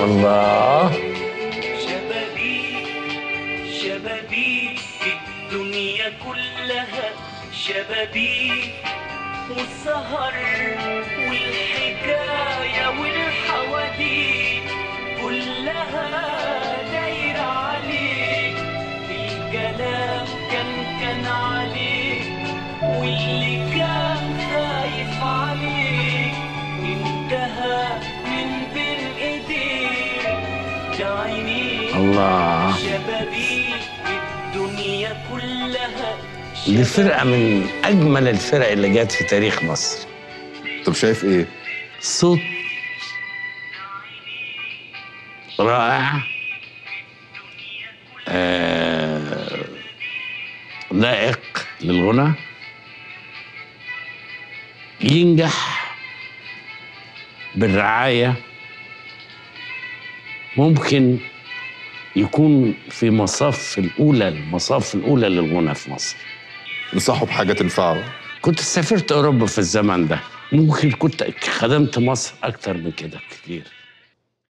الله شبابيك شبابيك الدنيا كلها شبابيك والسهر والحكاية والحواديت كلها دايرة عليك الكلام كان كان عليك واللي كان خايف عليك انتهى من بين ايديك يا عينيك الله شبابيك الدنيا كلها دي فرقة من أجمل الفرق اللي جت في تاريخ مصر طب شايف ايه صوت رائع آه، لائق للغنى ينجح بالرعاية ممكن يكون في مصاف الأولى المصاف الأولى للغنى في مصر انصحه بحاجه تنفعه كنت سافرت أوروبا في الزمن ده ممكن كنت خدمت مصر أكتر من كده كتير